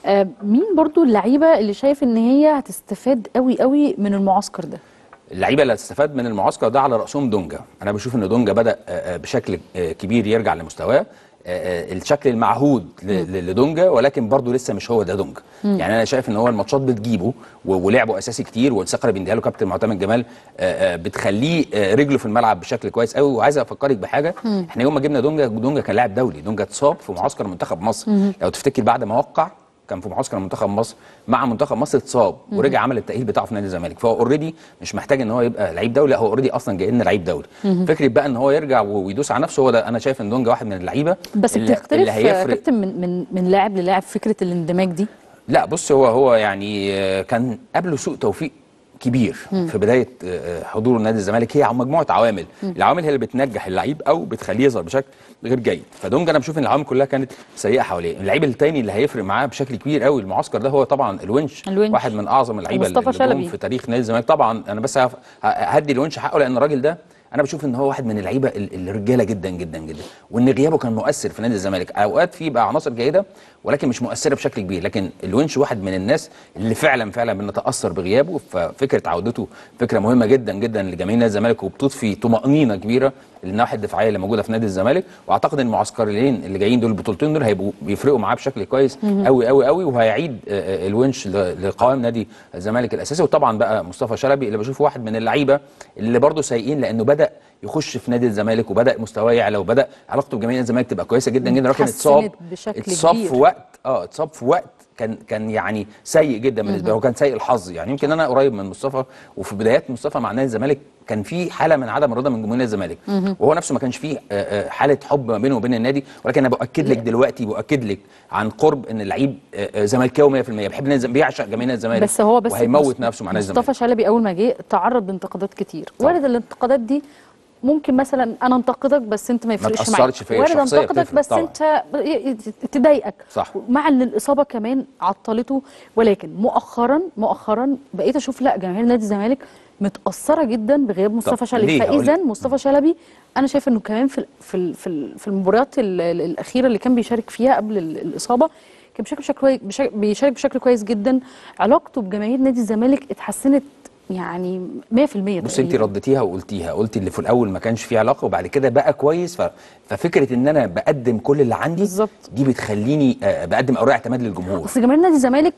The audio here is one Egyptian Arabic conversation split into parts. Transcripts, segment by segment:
آه، مين برضو اللعيبه اللي شايف ان هي هتستفاد قوي قوي من المعسكر ده اللعيبه اللي هتستفاد من المعسكر ده على راسهم دونجا انا بشوف ان دونجا بدا آه، آه، بشكل آه، كبير يرجع لمستواه آه، آه، الشكل المعهود ل- ل- لدونجا ولكن برضه لسه مش هو ده دونجا يعني انا شايف ان هو الماتشات بتجيبه و- ولعبه اساسي كتير والثقه اللي بيديها له كابتن معتمد جمال آه، آه، بتخليه آه، رجله في الملعب بشكل كويس قوي وعايز افكرك بحاجه احنا يوم ما جبنا دونجا دونجا كان لاعب دولي دونجا اتصاب في معسكر منتخب مصر لو تفتكر بعد ما وقع كان في معسكر منتخب مصر مع منتخب مصر اتصاب ورجع عمل التاهيل بتاعه في نادي الزمالك فهو اوريدي مش محتاج ان هو يبقى لعيب دولي لا هو اوريدي اصلا جاي لنا لعيب دولي فكره بقى ان هو يرجع و- ويدوس على نفسه هو ده انا شايف ان دونجا واحد من اللعيبه بس اللي, بتختلف اللي آه، هيفرق كابتن من من من لاعب للاعب فكره الاندماج دي لا بص هو هو يعني آه، كان قبله سوء توفيق كبير في بدايه آه، حضور نادي الزمالك هي مجموعه عوامل العوامل هي اللي بتنجح اللعيب او بتخليه يظهر بشكل غير جيد فدونجا انا بشوف ان العوامل كلها كانت سيئه حواليه اللعيب الثاني اللي هيفرق معاه بشكل كبير قوي المعسكر ده هو طبعا الونش, الونش. واحد من اعظم اللعيبه اللي ومصطفى اللي جم شلبي. في تاريخ نادي الزمالك طبعا انا بس هف- ه- هدي الونش حقه لان الراجل ده انا بشوف ان هو واحد من اللعيبه ال- الرجاله جدا جدا جدا وان غيابه كان مؤثر في نادي الزمالك اوقات في بقى عناصر جيده ولكن مش مؤثره بشكل كبير لكن الونش واحد من الناس اللي فعلا فعلا بنتاثر بغيابه ففكره عودته فكره مهمه جدا جدا لجماهير نادي الزمالك وبتضفي طمانينه كبيره للناحيه الدفاعيه اللي موجوده في نادي الزمالك واعتقد ان المعسكرين اللي جايين دول البطولتين دول هيبقوا بيفرقوا معاه بشكل كويس قوي قوي قوي وهيعيد آه، آه، الونش ل- لقوام نادي الزمالك الاساسي وطبعا بقى مصطفى شلبي اللي بشوفه واحد من اللعيبه اللي برضه سيئين لانه بدا يخش في نادي الزمالك وبدا مستواه يعلى وبدا علاقته بجماهير الزمالك تبقى كويسه جدا جدا لكن اتحسنت اتصاب بشكل اتصاب كبير. في وقت اه اتصاب في وقت كان كان يعني سيء جدا بالنسبه له وكان سيء الحظ يعني يمكن انا قريب من مصطفى وفي بدايات مصطفى مع نادي الزمالك كان في حاله من عدم الرضا من جمهور نادي الزمالك وهو نفسه ما كانش فيه آه، آه، حاله حب ما بينه وبين النادي ولكن انا باكد لك دلوقتي باكد لك عن قرب ان اللعيب آه، آه، زملكاوي 100% بيحب نادي الزمالك بيعشق جماهير نادي الزمالك بس هو بس وهيموت مص- نفسه مع نادي الزمالك مصطفى شلبي اول ما جه تعرض لانتقادات كتير طبعا. وارد الانتقادات دي ممكن مثلا انا انتقدك بس انت ما يفرقش معاك تأثرش فيا، وارد الشخصية انتقدك بتفرق بس طبعا. انت تضايقك صح. مع ان الاصابه كمان عطلته ولكن مؤخرا مؤخرا بقيت اشوف لا جماهير نادي الزمالك متاثره جدا بغياب مصطفى شلبي ليه؟ هقول فاذا مصطفى شلبي انا شايف انه كمان في ال- في ال- في ال- في المباريات ال- ال- الاخيره اللي كان بيشارك فيها قبل ال- الاصابه كان بيشارك بشكل كويس بشك- بيشارك بشكل كويس جدا علاقته بجماهير نادي الزمالك اتحسنت يعني 100% بص انت تقريباً. رديتيها وقلتيها قلتي اللي في الاول ما كانش فيه علاقه وبعد كده بقى كويس ف... ففكره ان انا بقدم كل اللي عندي بالظبط. دي بتخليني آه، بقدم اوراق اعتماد للجمهور بس جماهير نادي الزمالك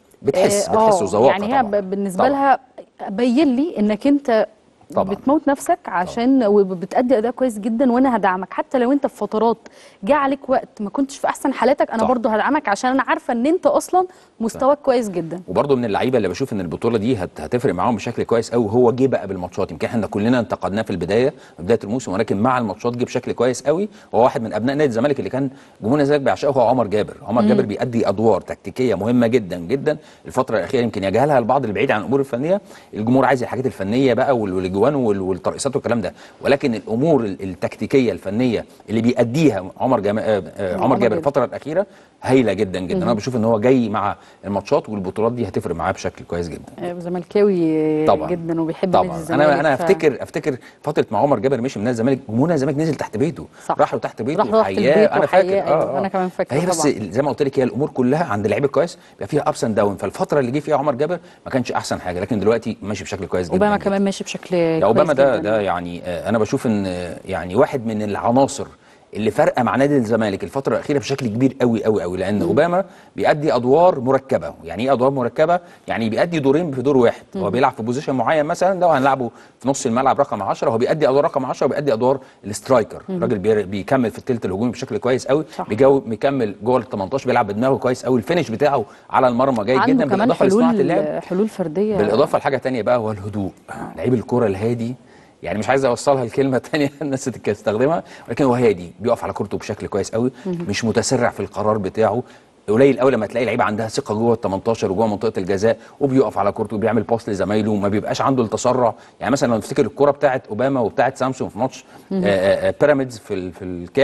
بتحس آه، بتحس آه، وذواقه يعني هي طبعاً. ب- بالنسبه طبعاً. لها بين لي انك انت طبعاً. بتموت نفسك عشان وبتأدي اداء كويس جدا وانا هدعمك حتى لو انت في فترات جه عليك وقت ما كنتش في احسن حالاتك انا صح. برضو هدعمك عشان انا عارفه ان انت اصلا مستواك كويس جدا وبرضه من اللعيبه اللي بشوف ان البطوله دي هت... هتفرق معاهم بشكل كويس قوي هو جه بقى بالماتشات يمكن احنا كلنا انتقدناه في البدايه في بدايه الموسم ولكن مع الماتشات جه بشكل كويس قوي وهو واحد من ابناء نادي الزمالك اللي كان جمهور نادي الزمالك بيعشقه هو عمر جابر عمر جابر بيأدي ادوار تكتيكيه مهمه جدا جدا الفتره الاخيره يمكن يجهلها البعض اللي بعيد عن الامور الفنيه الجمهور عايز الحاجات الفنيه بقى وال- والاجوان وال- والترقيصات والكلام ده ولكن الامور ال- التكتيكيه الفنيه اللي بيأديها عمر جام... آه، آه، عمر عمر جابر جابر. الفتره الاخيره هايله جدا جدا انا بشوف ان هو جاي مع الماتشات والبطولات دي هتفرق معاه بشكل كويس جدا آه، زملكاوي طبعا جدا وبيحب نادي طبعا الزمالك انا انا ف- افتكر افتكر فتره ما عمر جابر مشي من نادي الزمالك جمهور نادي الزمالك نزل تحت بيته صح. راح له تحت بيته راح له تحت وحياه البيت انا فاكر وحياه، أيوة، أنا كمان فاكرة فهي بس طبعاً. زي ما قلت لك هي الامور كلها عند اللعيب الكويس بيبقى فيها ابس اند داون فالفتره اللي جه فيها عمر جابر ما كانش احسن حاجه لكن دلوقتي ماشي بشكل كويس جدا اوباما جداً. كمان ماشي بشكل لا كويس اوباما ده جداً. ده يعني آه، انا بشوف ان آه، يعني واحد من العناصر اللي فارقه مع نادي الزمالك الفتره الاخيره بشكل كبير قوي قوي قوي لان اوباما بيأدي ادوار مركبه يعني ايه ادوار مركبه يعني بيأدي دورين في دور واحد هو بيلعب في بوزيشن معين مثلا ده هنلعبه في نص الملعب رقم 10 هو بيأدي ادوار رقم 10 وبيأدي ادوار الاسترايكر الراجل بي- بيكمل في الثلث الهجومي بشكل كويس قوي صح. بيجاوب بيكمل جوه ال 18 بيلعب بدماغه كويس قوي الفينش بتاعه على المرمى جيد عنده جدا كمان بالاضافه لصناعه اللعب حلول حلول فرديه بالاضافه لحاجه تانية بقى هو الهدوء لعيب الكوره الهادي يعني مش عايز اوصلها الكلمه تانية الناس تستخدمها ولكن هو هادي بيقف على كورته بشكل كويس قوي مش متسرع في القرار بتاعه قليل قوي لما تلاقي لعيبه عندها ثقه جوه ال 18 وجوه منطقه الجزاء وبيقف على كورته وبيعمل باص لزمايله وما بيبقاش عنده التسرع يعني مثلا لو نفتكر الكوره بتاعت اوباما وبتاعت سامسون في ماتش آه، آه، آه، بيراميدز في ال- في الكاس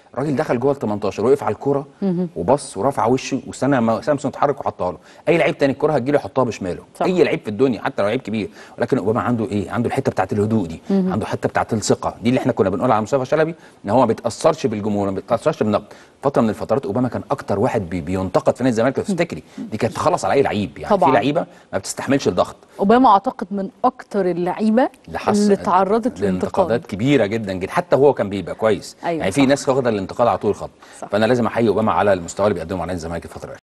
الراجل دخل جوه ال 18 وقف على الكوره وبص ورفع وشه واستنى ما سامسون اتحرك وحطها له اي لعيب تاني الكوره هتجيله يحطها بشماله صح. اي لعيب في الدنيا حتى لو لعيب كبير ولكن اوباما عنده ايه عنده الحته بتاعت الهدوء دي عنده الحته بتاعت الثقه دي اللي احنا كنا بنقول على مصطفى شلبي ان هو ما بيتاثرش بالجمهور ما بيتاثرش بالنقد فتره من الفترات اوباما كان اكتر واحد بي بينتقد في نادي الزمالك لو تفتكري دي كانت تخلص على اي لعيب يعني طبعاً. في لعيبه ما بتستحملش الضغط اوباما اعتقد من اكتر اللعيبه اللي حس اللي تعرضت لانتقاد لانتقادات كبيره جدا جدا حتى هو كان بيبقى كويس أيوة يعني في صح. ناس واخده الانتقاد على طول الخط صح. فانا لازم احيي اوباما على المستوى اللي بيقدمه على نادي الزمالك الفتره